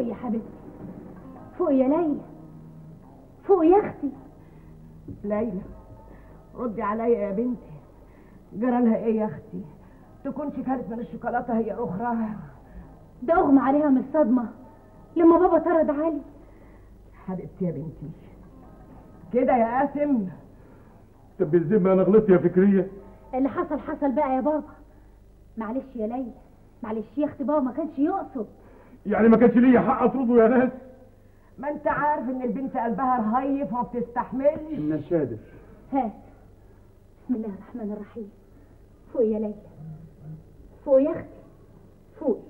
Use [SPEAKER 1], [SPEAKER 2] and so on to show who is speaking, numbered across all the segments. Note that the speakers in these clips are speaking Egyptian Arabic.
[SPEAKER 1] فوق يا حبيبتي فوق يا ليلى فوق يا اختي
[SPEAKER 2] ليلى ردي عليا يا بنتي جرى لها ايه يا اختي تكونش كانت من الشوكولاته هي اخرى
[SPEAKER 1] ده اغمى عليها من الصدمه لما بابا طرد علي
[SPEAKER 2] حبيبتي يا بنتي كده يا قاسم
[SPEAKER 3] طب بالذمة انا غلطت يا فكرية
[SPEAKER 1] اللي حصل حصل بقى يا بابا معلش يا ليلى معلش يا اختي بابا ما كانش يقصد
[SPEAKER 3] يعني ما كانش ليا حق اطرده يا ناس
[SPEAKER 2] ما انت عارف ان البنت قلبها رهيف وما بتستحملش
[SPEAKER 3] النشادر
[SPEAKER 1] هات بسم الله الرحمن الرحيم فوق يا ليلى فوق يا اختي فوق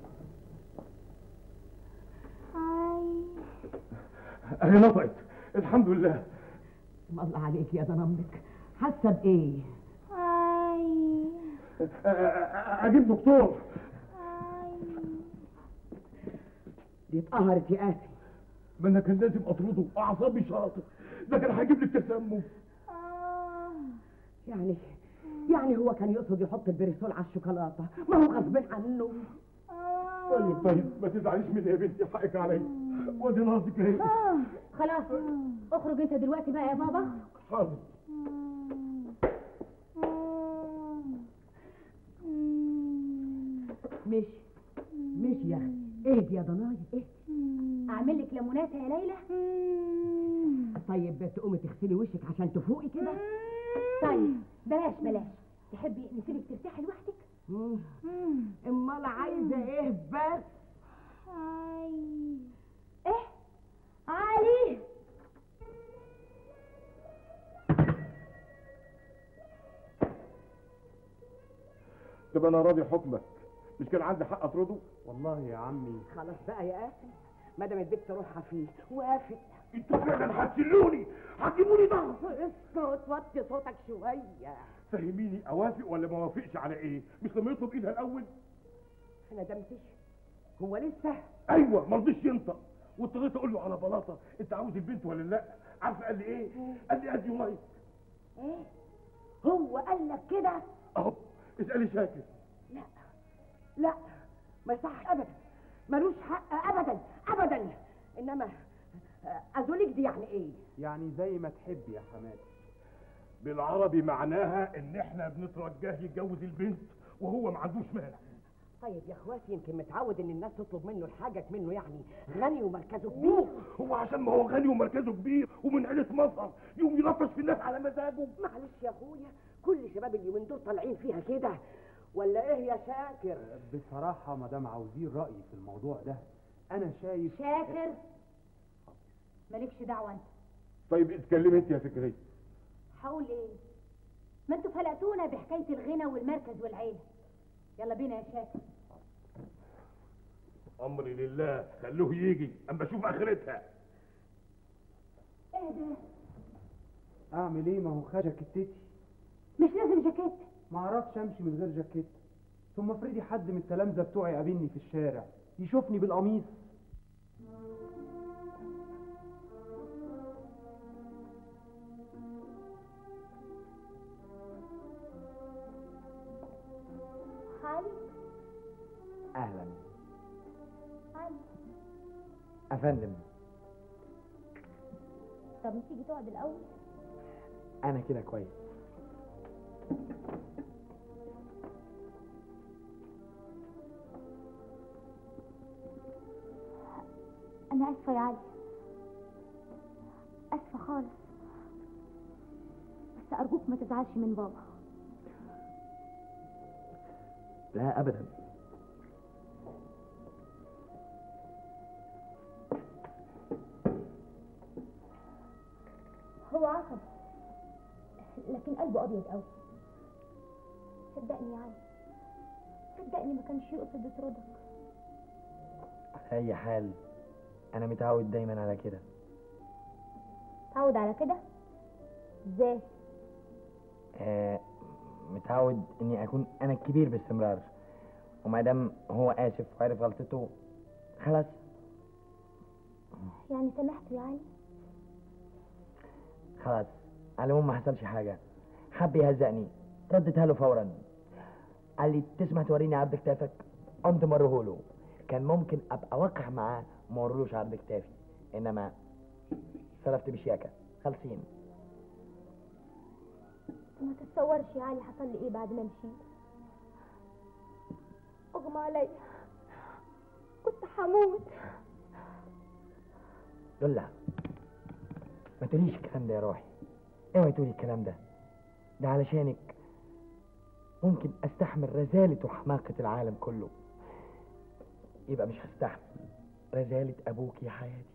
[SPEAKER 3] اهي نطقت الحمد لله
[SPEAKER 2] اسم الله عليك يا ضنمك حاسه بايه
[SPEAKER 3] أ- أ- اجيب دكتور
[SPEAKER 2] دي اتقهرت يا قاسم
[SPEAKER 3] ما انا كان لازم اطرده اعصابي شاطر ده كان هيجيب لك تسمم
[SPEAKER 2] يعني يعني هو كان يقصد يحط البريسول على الشوكولاته ما هو غصب عنه
[SPEAKER 3] طيب طيب ما تزعليش مني يا بنتي حقك عليا وادي ناصك اهي
[SPEAKER 1] خلاص اخرج انت دلوقتي بقى يا بابا
[SPEAKER 3] حاضر
[SPEAKER 2] مش مش يا اختي اهدي يا ضنايا اهدي
[SPEAKER 1] اعمل لك ليموناته يا ليلى
[SPEAKER 2] طيب تقومي تغسلي وشك عشان تفوقي كده
[SPEAKER 1] طيب بلاش بلاش تحبي نسيبك ترتاحي لوحدك
[SPEAKER 2] مم. امال عايزه ايه بس
[SPEAKER 1] ايه علي
[SPEAKER 3] طب انا راضي حكمك مش كان عندي حق اطرده
[SPEAKER 4] والله يا عمي
[SPEAKER 2] خلاص بقى يا قاسم ما دام البت روحها فيه وافق
[SPEAKER 3] انتوا فعلا هتشلوني هتجيبوني ضغط
[SPEAKER 2] اسكت وطي صوتك شويه
[SPEAKER 3] فهميني اوافق ولا ما اوافقش على ايه مش لما يطلب ايدها الاول
[SPEAKER 2] انا دمتش هو لسه
[SPEAKER 3] ايوه ما رضيش ينطق واضطريت اقول له على بلاطه انت عاوز البنت ولا لا عارفه قال لي ايه قال لي ادي لايك
[SPEAKER 1] ايه هو قال لك كده
[SPEAKER 3] اهو اسالي شاكر
[SPEAKER 2] لا لا ما يصحش ابدا ملوش حق ابدا ابدا انما ازولك دي يعني ايه
[SPEAKER 4] يعني زي ما تحب يا حماتي
[SPEAKER 3] بالعربي معناها ان احنا بنترجاه يتجوز البنت وهو ما عندوش مانع
[SPEAKER 2] طيب يا اخواتي يمكن متعود ان الناس تطلب منه الحاجه منه يعني غني ومركزه كبير
[SPEAKER 3] هو عشان ما هو غني ومركزه كبير ومن عيله مصر يقوم يلطش في الناس على مزاجه
[SPEAKER 2] معلش يا اخويا كل شباب اليومين دول طالعين فيها كده ولا ايه يا شاكر
[SPEAKER 4] بصراحة ما دام عاوزين رأيي في الموضوع ده أنا شايف
[SPEAKER 1] شاكر مالكش دعوه انت
[SPEAKER 3] طيب اتكلمي انت يا فكريه
[SPEAKER 1] هقول ايه ما انتوا فلقتونا بحكايه الغنى والمركز والعيله يلا بينا يا شاكر
[SPEAKER 3] امري لله خلوه يجي اما اشوف اخرتها
[SPEAKER 1] ايه ده
[SPEAKER 4] أعمل إيه ما هو خد جاكيتتي
[SPEAKER 1] مش لازم جاكيت
[SPEAKER 4] ما أعرفش أمشي من غير جاكيت ثم افرضي حد من التلامذة بتوعي قابلني في الشارع يشوفني بالقميص
[SPEAKER 1] علي
[SPEAKER 5] اهلا
[SPEAKER 1] علي
[SPEAKER 5] افندم
[SPEAKER 1] طب ما تيجي تقعد الاول
[SPEAKER 5] انا كده كويس
[SPEAKER 1] انا اسفه يا علي اسفه خالص بس ارجوك ما تزعلش من بابا
[SPEAKER 5] لا ابدا
[SPEAKER 1] هو عصبي لكن قلبه ابيض قوي صدقني يا علي صدقني ما كانش يقصد يطردك
[SPEAKER 5] على اي حال انا متعود دايما على كده
[SPEAKER 1] تعود على كده ازاي
[SPEAKER 5] آه متعود اني اكون انا الكبير باستمرار وما دام هو اسف وعرف غلطته خلاص
[SPEAKER 1] يعني سامحته يا علي
[SPEAKER 5] خلاص على العموم ما حصلش حاجه حب يهزقني ردتها له فورا قال لي تسمح توريني عرض كتافك قمت مرهوله كان ممكن ابقى وقع معاه مرلوش عرض كتافي انما صرفت بشياكه خالصين
[SPEAKER 1] ما تتصورش يا علي حصل لي ايه بعد ما مشيت اغمى عليا كنت هموت
[SPEAKER 5] لولا ما تقوليش الكلام ده يا روحي اوعي تقولي الكلام ده ده علشانك ممكن استحمل رزالة وحماقة العالم كله يبقى مش هستحمل رزالة ابوك يا حياتي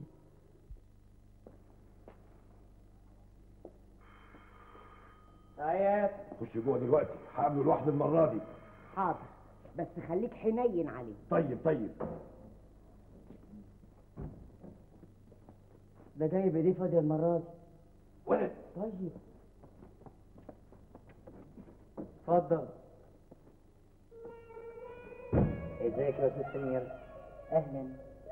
[SPEAKER 2] ايات
[SPEAKER 3] خش جوه دلوقتي هقابله لوحدي المره دي
[SPEAKER 2] حاضر بس خليك حنين عليه
[SPEAKER 3] طيب طيب
[SPEAKER 2] ده جايب ايديه فاضيه المره دي
[SPEAKER 3] ولا
[SPEAKER 2] طيب اتفضل
[SPEAKER 5] ازيك يا استاذ سمير
[SPEAKER 2] اهلا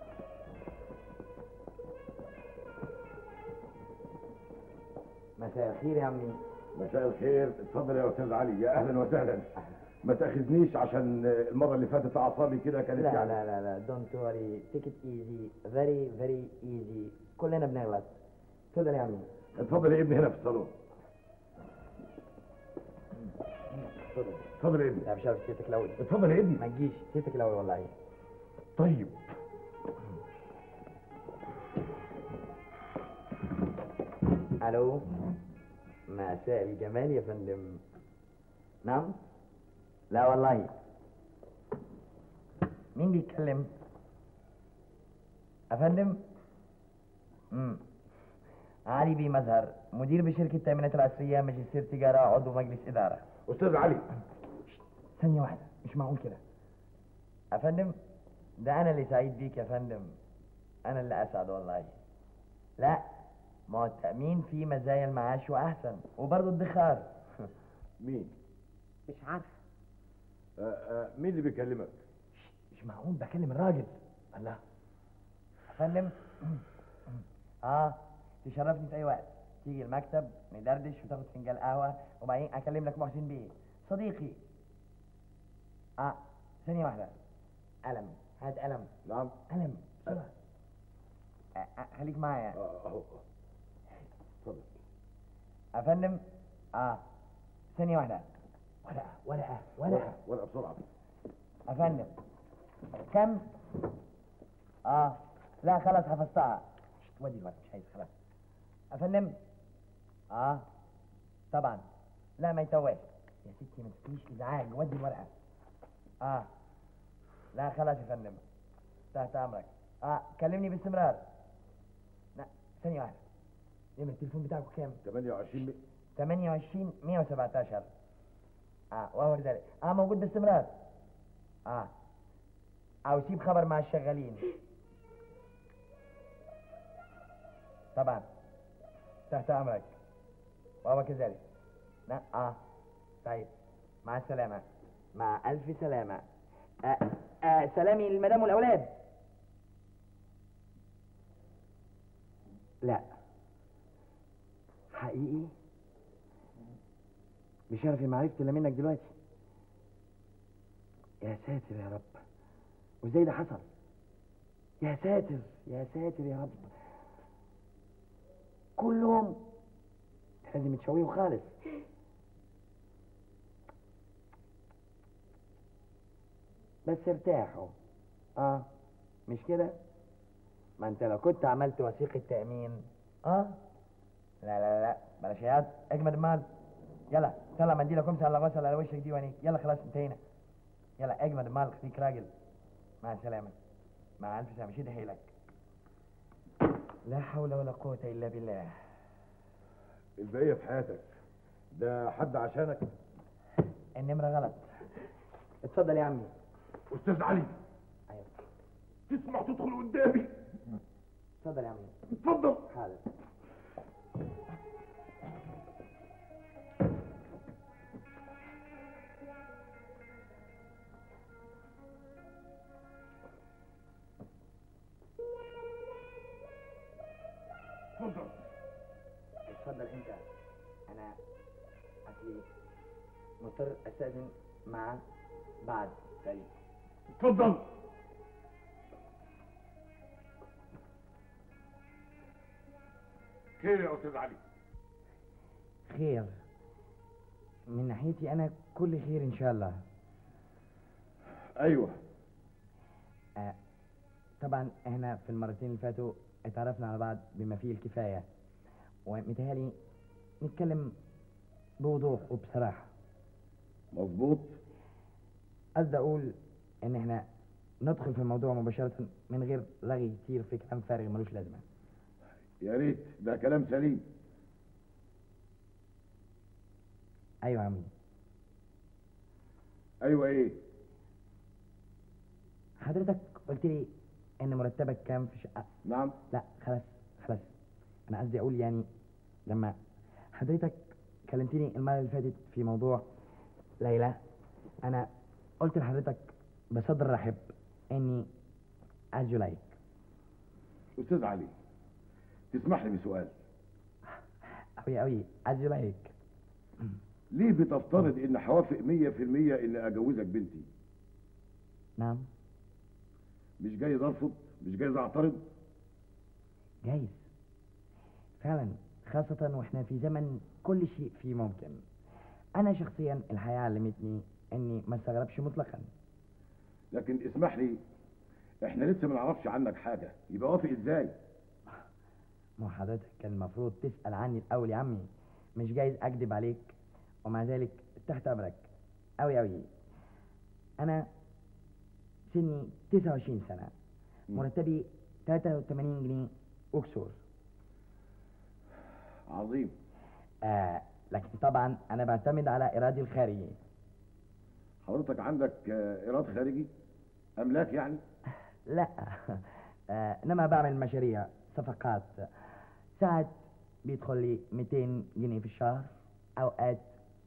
[SPEAKER 5] مساء الخير يا عمي
[SPEAKER 3] مساء الخير اتفضل يا استاذ علي يا اهلا وسهلا ما تاخذنيش عشان المره اللي فاتت اعصابي كده كانت
[SPEAKER 5] لا
[SPEAKER 3] يعني
[SPEAKER 5] لا لا لا دونت وري تيك ات ايزي فيري فيري ايزي كلنا بنغلط اتفضل يا عمي
[SPEAKER 3] اتفضل يا ابني هنا في الصالون
[SPEAKER 5] اتفضل
[SPEAKER 3] اتفضل يا ابني
[SPEAKER 5] لا مش عارف سيرتك الاول
[SPEAKER 3] اتفضل يا ابني
[SPEAKER 5] ما تجيش سيرتك الاول والله
[SPEAKER 3] طيب
[SPEAKER 5] الو مساء الجمال يا فندم نعم لا والله مين بيتكلم افندم امم علي بي مظهر مدير بشركة التأمينات العصرية ماجستير تجارة عضو مجلس إدارة
[SPEAKER 3] استاذ علي
[SPEAKER 5] ثانية واحدة مش معقول كده أفندم ده أنا اللي سعيد بيك يا فندم أنا اللي أسعد والله لا ما هو التأمين فيه مزايا المعاش وأحسن وبرضه الادخار
[SPEAKER 3] مين
[SPEAKER 2] مش عارف
[SPEAKER 3] آه آه مين اللي بيكلمك
[SPEAKER 5] مش معقول بكلم الراجل الله أفندم آه تشرفني في أي وقت تيجي المكتب ندردش وتاخد فنجان قهوة وبعدين أكلم لك محسن بيه صديقي آه ثانية واحدة قلم هات قلم
[SPEAKER 3] نعم
[SPEAKER 5] قلم بسرعة آه، آه، خليك معايا
[SPEAKER 3] آه، اهو اتفضل
[SPEAKER 5] أفندم آه ثانية واحدة ورقة ورقة ورقة
[SPEAKER 3] ورقه بسرعه
[SPEAKER 5] أفندم كم؟ آه لا خلاص حفظتها شت، ودي الورقة مش عايز خلاص أفندم آه طبعا لا ما يتواش يا ستي ما تفيش إزعاج ودي الورقة آه لا خلاص يا فندم تحت أمرك آه كلمني باستمرار لا ثانية واحدة نمرة التليفون بتاعكم كام؟
[SPEAKER 3] 28 مي-
[SPEAKER 5] 28 117 اه وهو ذلك اه موجود باستمرار اه او سيب خبر مع الشغالين طبعا تحت امرك وهو كذلك لا اه طيب مع السلامة مع ألف سلامة آه آه سلامي للمدام والأولاد لا حقيقي بشرف معرفتي اللي منك دلوقتي يا ساتر يا رب وازاي ده حصل يا ساتر يا ساتر يا رب كلهم لازم تشويهم خالص بس ارتاحوا اه مش كده ما انت لو كنت عملت وثيقة تأمين اه لا لا لا بلاش ياض اجمد المال يلا طلع منديلك وامسح على غسل على وشك دي وعينيك يلا خلاص انتهينا يلا اجمد المال خليك راجل مع السلامة مع ألف سلامة شد حيلك لا حول ولا قوة إلا بالله
[SPEAKER 3] البقيه في حياتك ده حد عشانك
[SPEAKER 5] النمرة غلط اتفضل يا عمي
[SPEAKER 3] استاذ علي
[SPEAKER 5] أيوة.
[SPEAKER 3] تسمع تدخل قدامي
[SPEAKER 5] اتفضل يا عمي
[SPEAKER 3] اتفضل
[SPEAKER 5] حاضر
[SPEAKER 3] اتفضل
[SPEAKER 5] اتفضل انت انا اصلي مضطر استاذن مع بعد طيب
[SPEAKER 3] اتفضل خير يا استاذ علي
[SPEAKER 5] خير من ناحيتي انا كل خير ان شاء الله
[SPEAKER 3] ايوه
[SPEAKER 5] آه طبعا احنا في المرتين اللي فاتوا اتعرفنا على بعض بما فيه الكفايه ومتهيألي نتكلم بوضوح وبصراحه
[SPEAKER 3] مظبوط
[SPEAKER 5] قصدي اقول ان احنا ندخل في الموضوع مباشره من غير رغي كتير في كلام فارغ ملوش لازمه
[SPEAKER 3] يا ريت ده كلام سليم
[SPEAKER 5] ايوه يا عمي
[SPEAKER 3] ايوه ايه
[SPEAKER 5] حضرتك قلت لي ان مرتبك كام في شقه
[SPEAKER 3] نعم
[SPEAKER 5] لا خلاص خلاص انا قصدي اقول يعني لما حضرتك كلمتني المره اللي فاتت في موضوع ليلى انا قلت لحضرتك بصدر رحب اني ارجو لايك
[SPEAKER 3] استاذ علي تسمح لي بسؤال
[SPEAKER 5] اوي اوي ارجو لايك
[SPEAKER 3] ليه بتفترض ان هوافق 100% اني اجوزك بنتي
[SPEAKER 5] نعم
[SPEAKER 3] مش جايز ارفض مش جايز اعترض
[SPEAKER 5] جايز فعلا خاصة واحنا في زمن كل شيء فيه ممكن انا شخصيا الحياة علمتني اني ما استغربش مطلقا
[SPEAKER 3] لكن اسمح لي احنا لسه ما نعرفش عنك حاجه يبقى وافق ازاي
[SPEAKER 5] ما هو حضرتك كان المفروض تسأل عني الأول يا عمي مش جايز أكذب عليك ومع ذلك تحت أمرك أوي أوي أنا سني 29 سنة
[SPEAKER 3] مم.
[SPEAKER 5] مرتبي 83 جنيه وكسور
[SPEAKER 3] عظيم
[SPEAKER 5] آه لكن طبعا أنا بعتمد على إرادي الخارجي
[SPEAKER 3] حضرتك عندك آه، ايراد خارجي املاك يعني
[SPEAKER 5] لا آه إنما بعمل مشاريع صفقات ساعات بيدخل لي 200 جنيه في الشهر أوقات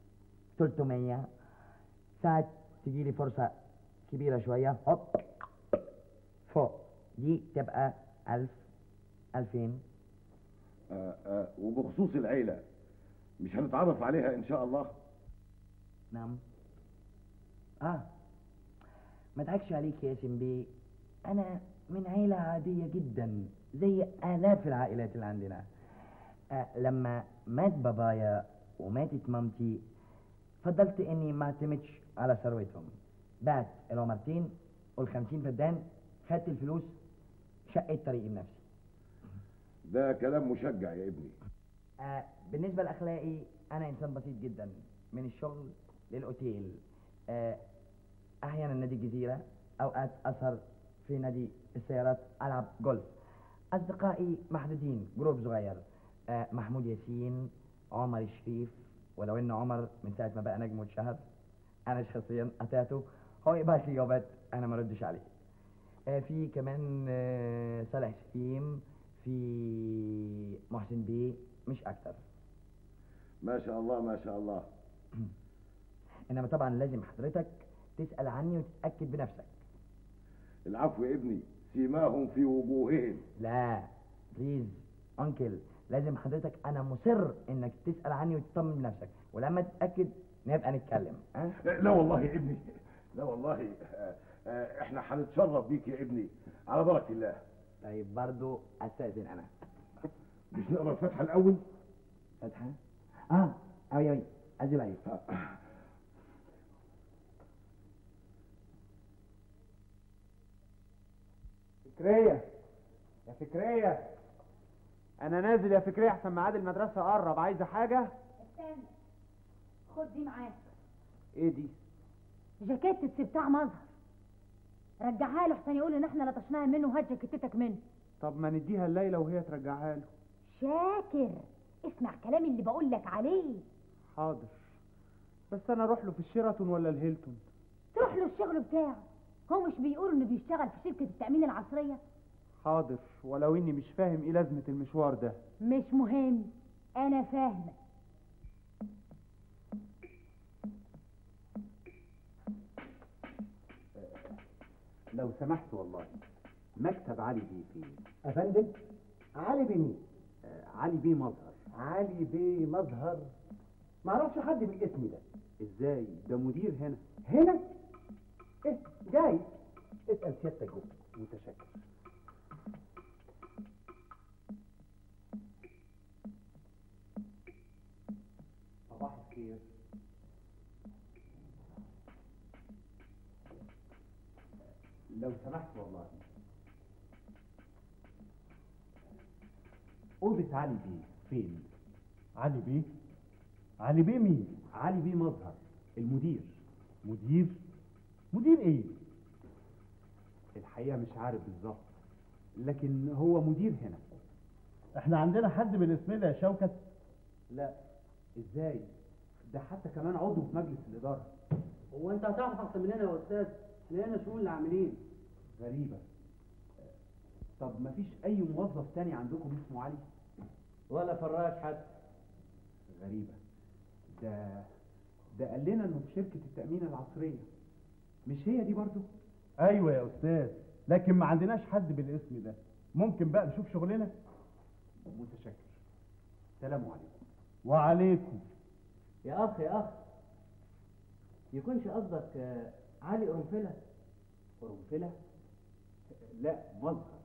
[SPEAKER 5] 300 ساعات تجي لي فرصة كبيرة شوية هوب فوق دي تبقى ألف ألفين
[SPEAKER 3] آه، آه، وبخصوص العيله مش هنتعرف عليها ان شاء الله
[SPEAKER 5] نعم آه ما اضحكش عليك يا ياسين بيه أنا من عيلة عادية جدا زي آلاف العائلات اللي عندنا آه لما مات بابايا وماتت مامتي فضلت إني ما اعتمدش على ثروتهم بعت العمرتين والخمسين فدان خدت الفلوس شقيت طريقي بنفسي
[SPEAKER 3] ده كلام مشجع يا ابني
[SPEAKER 5] آه بالنسبة لأخلاقي أنا إنسان بسيط جدا من الشغل للأوتيل آه أحيانا نادي الجزيرة أوقات أسهر في نادي السيارات ألعب جولف أصدقائي محدودين جروب صغير آه محمود ياسين عمر الشريف ولو إن عمر من ساعة ما بقى نجم واتشهر أنا شخصيا قطعته هو يبعت لي جوابات أنا ما ردش عليه آه في كمان آه صالح سليم في محسن بيه مش أكتر
[SPEAKER 3] ما شاء الله ما شاء الله
[SPEAKER 5] انما طبعا لازم حضرتك تسال عني وتتاكد بنفسك
[SPEAKER 3] العفو يا ابني سيماهم في وجوههم
[SPEAKER 5] لا بليز انكل لازم حضرتك انا مصر انك تسال عني وتطمن بنفسك ولما تتاكد نبقى نتكلم ها
[SPEAKER 3] لا والله يا ابني لا والله آه، آه، احنا هنتشرف بيك يا ابني على بركه الله
[SPEAKER 5] طيب برضو استاذن انا
[SPEAKER 3] مش نقرا الفاتحه الاول
[SPEAKER 5] فتحه اه اوي اوي ازل عليك
[SPEAKER 4] فكرية يا فكرية أنا نازل يا فكرية أحسن ميعاد المدرسة قرب عايزة حاجة؟
[SPEAKER 1] استنى خد دي معاك
[SPEAKER 4] إيه دي؟
[SPEAKER 1] جاكيتة بتاع مظهر رجعها له احسن يقول ان احنا لطشناها منه وهات جاكيتتك منه
[SPEAKER 4] طب ما نديها الليلة وهي ترجعها له
[SPEAKER 1] شاكر اسمع كلامي اللي بقول لك عليه
[SPEAKER 4] حاضر بس أنا أروح له في الشيراتون ولا الهيلتون؟
[SPEAKER 1] تروح له الشغل بتاعه هو مش بيقول انه بيشتغل في شركة التأمين العصرية
[SPEAKER 4] حاضر ولو إني مش فاهم إيه لازمة المشوار ده
[SPEAKER 1] مش مهم انا فاهمة
[SPEAKER 6] لو سمحت والله مكتب علي بيه فين افندم علي بيه مين آه علي بيه مظهر علي بيه مظهر ما اعرفش حد بالاسم ده
[SPEAKER 4] إزاي؟ ده مدير هنا
[SPEAKER 6] هنا إيه جاي اسال سيادتك جوه متشكر خير لو سمحت والله أوضة علي بيه فين؟
[SPEAKER 3] علي بيه علي بيه مين
[SPEAKER 6] علي بيه مظهر المدير
[SPEAKER 3] مدير مدير ايه
[SPEAKER 6] الحقيقة مش عارف بالظبط لكن هو مدير هنا
[SPEAKER 3] احنا عندنا حد بالاسم ده يا شوكت
[SPEAKER 6] لا ازاي ده حتى كمان عضو في مجلس الإدارة
[SPEAKER 7] هو انت هتعرف احسن مننا يا استاذ احنا هنا شؤون العاملين
[SPEAKER 6] غريبة طب مفيش أي موظف تاني عندكم اسمه علي؟
[SPEAKER 7] ولا فراش حتى
[SPEAKER 6] غريبة ده ده قال لنا إنه في شركة التأمين العصرية مش هي دي برضو؟
[SPEAKER 3] ايوه يا استاذ لكن ما عندناش حد بالاسم ده ممكن بقى نشوف شغلنا
[SPEAKER 6] متشكر سلام عليكم
[SPEAKER 3] وعليكم
[SPEAKER 7] يا اخ يا اخ يكونش قصدك آه، علي قرنفله
[SPEAKER 6] قرنفلة؟ لا مظهر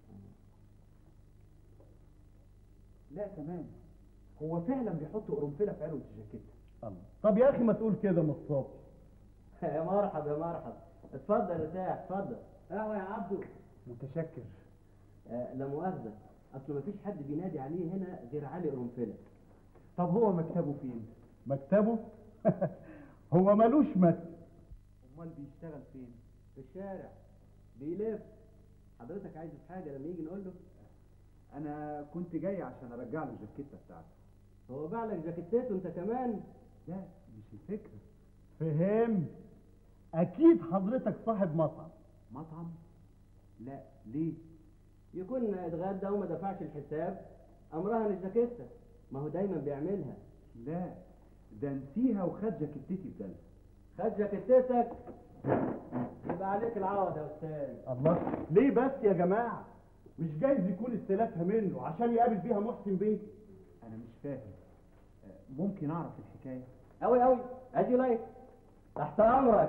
[SPEAKER 6] لا تمام هو فعلا بيحط قرنفلة في علبة الجاكيتة
[SPEAKER 3] الله طب يا اخي ما تقول كده من الصبح
[SPEAKER 7] يا مرحب يا مرحب اتفضل ارتاح اتفضل قهوه يا عبدو
[SPEAKER 6] متشكر
[SPEAKER 7] آه لا مؤاخذه اصل مفيش حد بينادي عليه هنا غير علي قرنفله
[SPEAKER 6] طب هو مكتبه فين؟
[SPEAKER 3] مكتبه هو ملوش مكتب
[SPEAKER 6] أمال بيشتغل فين؟
[SPEAKER 7] في الشارع بيلف حضرتك عايز حاجه لما يجي نقول له
[SPEAKER 6] أنا كنت جاي عشان أرجع له الجاكيتة بتاعته
[SPEAKER 7] هو باع لك جاكيتته انت كمان
[SPEAKER 6] لا مش الفكرة
[SPEAKER 3] فهم اكيد حضرتك صاحب مطعم
[SPEAKER 6] مطعم؟ لا ليه؟
[SPEAKER 7] يكون اتغدى وما دفعش الحساب امرها الجاكيته ما هو دايما بيعملها
[SPEAKER 6] لا ده نسيها وخد جاكيتتي بدل
[SPEAKER 7] خد جاكيتتك يبقى عليك العوض يا استاذ
[SPEAKER 3] الله ليه بس يا جماعه مش جايز يكون استلافها منه عشان يقابل بيها محسن بيه
[SPEAKER 6] أنا مش فاهم آه، ممكن أعرف الحكاية؟
[SPEAKER 7] قوي قوي ادي لايك تحت امرك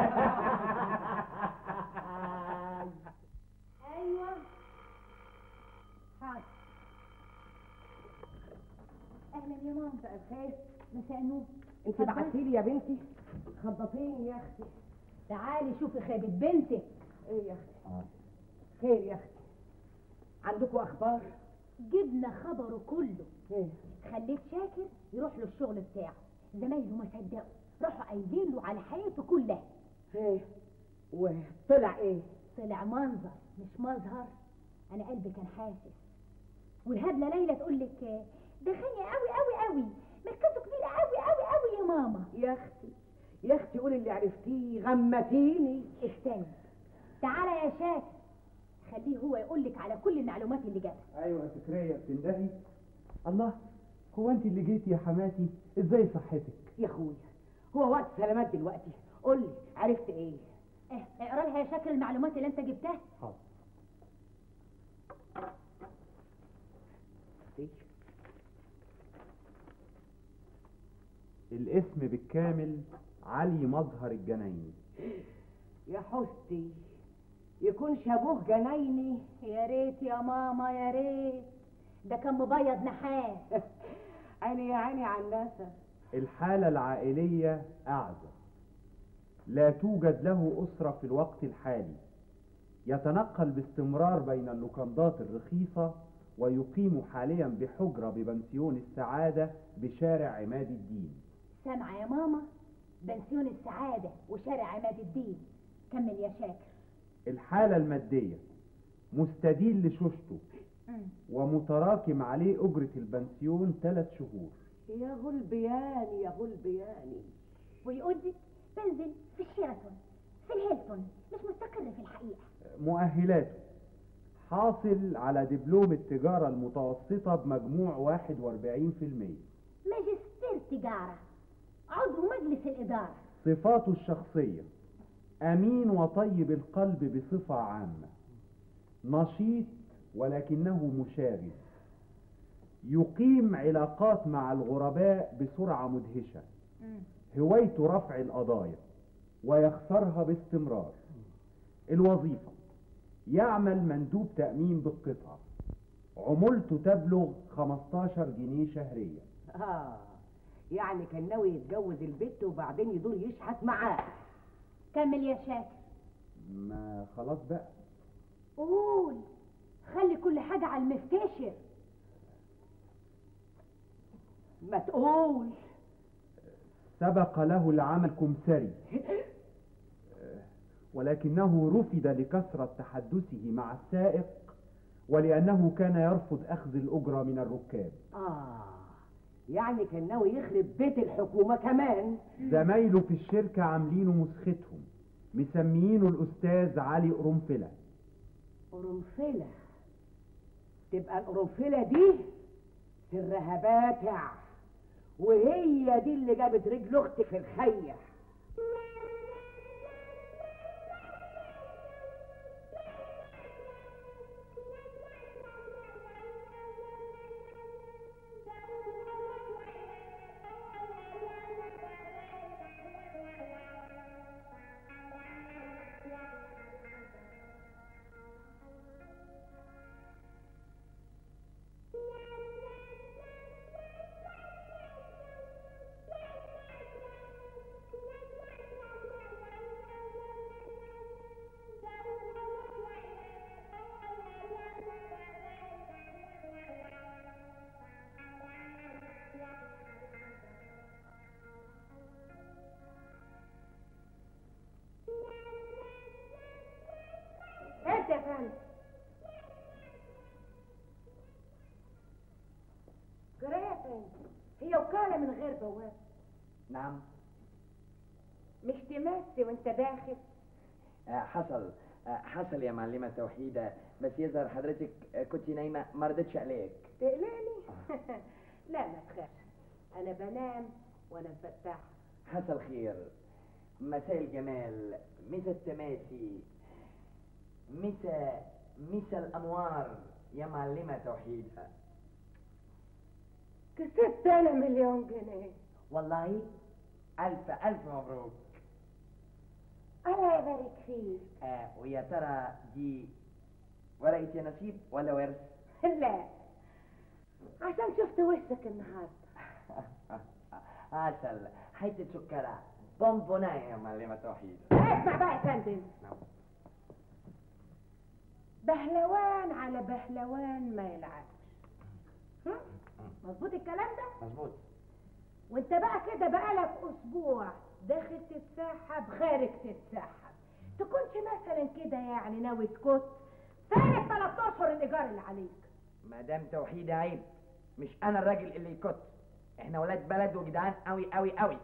[SPEAKER 1] ايوه حاضر اهلا يا ماما مساء الخير مساء النور
[SPEAKER 2] انت بعتي لي يا بنتي خضتيني يا اختي
[SPEAKER 1] تعالي شوفي خيبة بنتك
[SPEAKER 2] ايه يا اختي خير يا اختي عندكم اخبار
[SPEAKER 1] جبنا خبره كله
[SPEAKER 2] ايه
[SPEAKER 1] خليت شاكر يروح له الشغل بتاعه زمايله ما صدقوا راحوا قايلين له على حياته كلها
[SPEAKER 2] ايه وطلع ايه
[SPEAKER 1] طلع منظر مش مظهر انا قلبي كان حاسس والهبله ليلى تقول لك ده غني قوي قوي قوي مركزه كبير قوي قوي قوي يا ماما
[SPEAKER 2] يا اختي يا اختي قولي اللي عرفتيه غمتيني
[SPEAKER 1] استنى تعالى يا شاكر خليه هو يقول لك على كل المعلومات اللي جابها
[SPEAKER 6] أيوة يا فكرية بتندهي الله هو أنت اللي جيتي يا حماتي إزاي صحتك؟
[SPEAKER 2] يا اخويا هو وقت سلامات دلوقتي قول لي عرفت ايه
[SPEAKER 1] اه اقرا لها يا شاكر المعلومات اللي انت جبتها
[SPEAKER 6] حاضر
[SPEAKER 2] إيه؟
[SPEAKER 6] الاسم بالكامل علي مظهر الجنايني
[SPEAKER 2] يا حستي يكون شابوه جنايني
[SPEAKER 1] يا ريت يا ماما يا ريت ده كان مبيض نحاس
[SPEAKER 2] عيني يا عيني على الناسة
[SPEAKER 6] الحالة العائلية أعزب لا توجد له أسرة في الوقت الحالي يتنقل باستمرار بين اللوكندات الرخيصة ويقيم حاليا بحجرة ببنسيون السعادة بشارع عماد الدين
[SPEAKER 1] سامعه يا ماما بنسيون السعاده وشارع عماد الدين كمل يا شاكر
[SPEAKER 6] الحالة المادية مستدين لشوشته
[SPEAKER 1] مم.
[SPEAKER 6] ومتراكم عليه أجرة البنسيون ثلاث شهور
[SPEAKER 2] يا غلبياني يا غلبياني
[SPEAKER 1] ويقول لك بنزل في الشيراتون في الهيلتون مش مستقر في الحقيقه
[SPEAKER 6] مؤهلاته حاصل على دبلوم التجارة المتوسطة بمجموع 41%
[SPEAKER 1] ماجستير تجاره عضو مجلس الاداره
[SPEAKER 6] صفاته الشخصية أمين وطيب القلب بصفة عامة نشيط ولكنه مشاغب يقيم علاقات مع الغرباء بسرعة مدهشة هوايته رفع القضايا ويخسرها باستمرار الوظيفة يعمل مندوب تأمين بالقطعة عمولته تبلغ 15 جنيه شهريا
[SPEAKER 2] اه يعني كان ناوي يتجوز البت وبعدين يدور يشحت معاه
[SPEAKER 1] كمل يا شاكر
[SPEAKER 4] ما خلاص بقى
[SPEAKER 1] قول خلي كل حاجة على المفتشر
[SPEAKER 2] ما تقول
[SPEAKER 4] سبق له العمل كمثري ولكنه رفض لكثرة تحدثه مع السائق ولأنه كان يرفض أخذ الأجرة من الركاب
[SPEAKER 2] اه يعني كان ناوي يخرب بيت الحكومة كمان
[SPEAKER 4] زمايله في الشركة عاملينه مسختهم مسميينه الأستاذ علي قرنفلة
[SPEAKER 2] قرنفلة تبقى القرنفلة دي سرها باتع وهي دي اللي جابت رجل اختي في الخية
[SPEAKER 1] انت يا فندم جرايه يا فندم هي وكالة من غير بواب
[SPEAKER 5] نعم
[SPEAKER 1] مش تمسي وانت داخل
[SPEAKER 5] آه حصل آه حصل يا معلمة توحيدة بس يظهر حضرتك آه كنت نايمة ما رضيتش عليك
[SPEAKER 1] تقلقني لا ما تخافش انا بنام وانا مفتحه
[SPEAKER 5] حصل خير مساء الجمال مسا التماسي مسا مسا الأنوار يا معلمة توحيدة
[SPEAKER 1] كسبت انا مليون جنيه
[SPEAKER 5] والله ألف ألف مبروك
[SPEAKER 1] الله يبارك فيك
[SPEAKER 5] آه ويا ترى دي ورقة يا نصيب ولا ورث؟
[SPEAKER 1] لا عشان شفت وشك النهارده
[SPEAKER 5] عسل حتة سكرة بونبوناية يا معلمة توحيد
[SPEAKER 1] اسمع بقى يا فندم
[SPEAKER 5] نعم.
[SPEAKER 1] بهلوان على بهلوان ما يلعبش هم؟ مظبوط الكلام ده
[SPEAKER 5] مظبوط
[SPEAKER 1] وانت بقى كده بقالك اسبوع داخل تتسحب خارج تتسحب تكونش مثلا كده يعني ناوي تكت فين الثلاث اشهر الايجار اللي عليك
[SPEAKER 5] مدام توحيد عيب مش أنا الراجل اللي يكت احنا ولاد بلد وجدعان قوي قوي قوي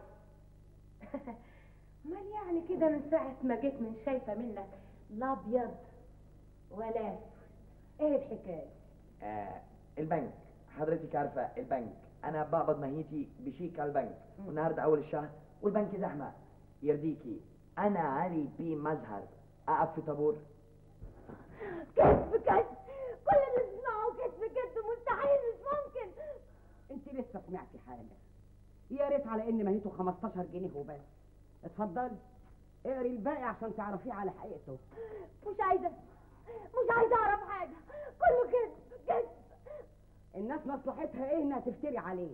[SPEAKER 1] مال يعني كده من ساعة ما جيت من شايفة منك لا ابيض ولا اسود ايه الحكاية
[SPEAKER 5] آه البنك حضرتك عارفة البنك أنا بقبض مهيتي بشيك على البنك والنهاردة أول الشهر والبنك زحمة يرضيكي أنا علي بي مزهر أقف في طابور
[SPEAKER 1] كذب كذب كل اللي تسمعه كذب كذب مستحيل مش ممكن
[SPEAKER 2] انت لسه سمعتي حاجة يا ريت على ان ماهيته 15 جنيه وبس اتفضلي اقري الباقي عشان تعرفيه على حقيقته
[SPEAKER 1] مش عايزة مش عايزة اعرف حاجة كله كذب كذب
[SPEAKER 2] الناس مصلحتها ايه انها تفتري عليه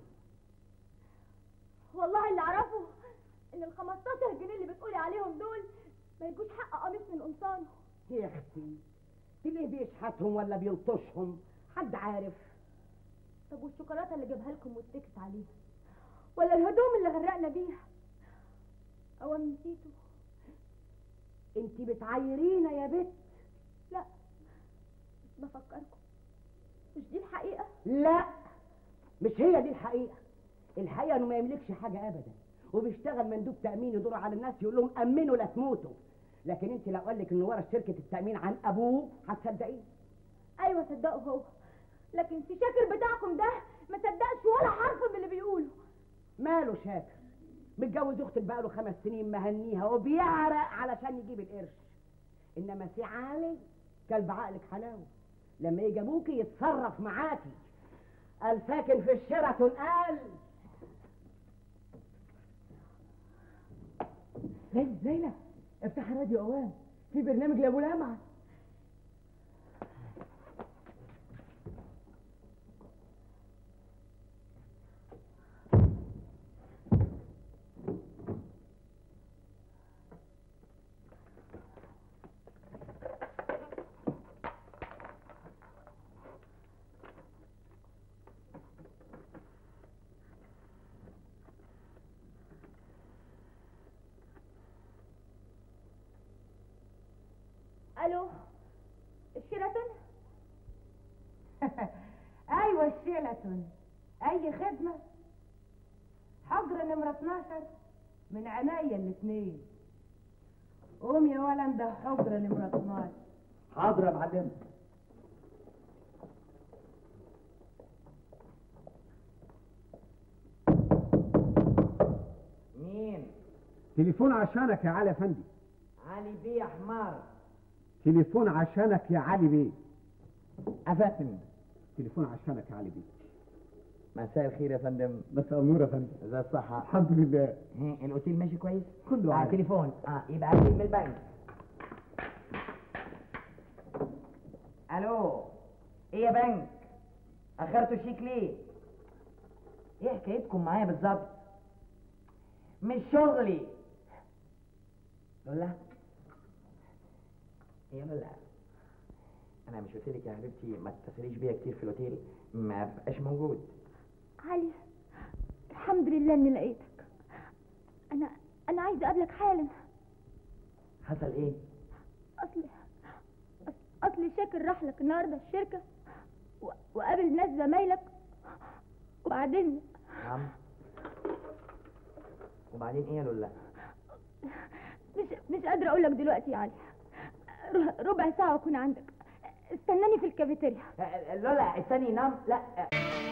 [SPEAKER 1] والله اللي اعرفه ان ال 15 جنيه اللي بتقولي عليهم دول ما يجوش حق قميص من قمصانه
[SPEAKER 2] يا اختي ليه بيشحتهم ولا بيلطشهم حد عارف
[SPEAKER 1] طب والشوكولاته اللي جابها لكم والتكت عليها ولا الهدوم اللي غرقنا بيها اوام نسيته
[SPEAKER 2] انت بتعايرينا يا بت
[SPEAKER 1] لا بس بفكركم مش دي الحقيقه
[SPEAKER 2] لا مش هي دي الحقيقة الحقيقة انه ما يملكش حاجة ابدا وبيشتغل مندوب تأمين يدور على الناس يقول لهم أمنوا لا تموتوا لكن انت لو قال لك انه ورا شركة التأمين عن ابوه هتصدقيه
[SPEAKER 1] ايوه صدقوا هو لكن في شاكر بتاعكم ده ما صدقش ولا حرف من اللي بيقوله
[SPEAKER 2] ماله شاكر متجوز اختك بقاله خمس سنين مهنيها وبيعرق علشان يجيب القرش انما سي علي كلب عقلك حلاوه لما يجي ابوكي يتصرف معاكي قال ساكن في الشيراتون قال زي زينة افتح راديو اوام في برنامج لابو لمعة
[SPEAKER 8] الشيراتون
[SPEAKER 1] ايوه الشيلتون اي خدمه حجر نمره 12 من عينيا الاثنين قوم يا ولد ده حجر نمره 12
[SPEAKER 5] حاضر يا معلم مين
[SPEAKER 6] تليفون عشانك يا علي افندي
[SPEAKER 5] علي بيه يا حمار
[SPEAKER 6] تليفون عشانك يا علي بيه
[SPEAKER 5] افندم
[SPEAKER 6] تليفون عشانك يا علي بيه
[SPEAKER 5] مساء الخير يا فندم
[SPEAKER 6] مساء النور يا فندم
[SPEAKER 5] ازي الصحة
[SPEAKER 6] الحمد لله
[SPEAKER 5] ها، الاوتيل ماشي كويس
[SPEAKER 6] كله
[SPEAKER 5] اه
[SPEAKER 6] عادي.
[SPEAKER 5] تليفون اه يبقى اكيد من البنك الو ايه يا بنك اخرتوا شيك ليه ايه حكايتكم معايا بالظبط مش شغلي لولا يا لولا انا مش قلت لك يا حبيبتي ما تتصليش بيا كتير في الاوتيل ما بقاش موجود
[SPEAKER 8] علي الحمد لله اني لقيتك انا انا عايزه اقابلك حالا
[SPEAKER 5] حصل ايه
[SPEAKER 8] اصل أصل, أصل شاكر راح لك النهارده الشركه و... وقابل ناس زمايلك وبعدين
[SPEAKER 5] نعم وبعدين ايه يا لولا
[SPEAKER 8] مش مش قادره اقول لك دلوقتي يا علي ر- ربع ساعه واكون عندك استناني في الكافيتيريا
[SPEAKER 5] لولا استني نام لا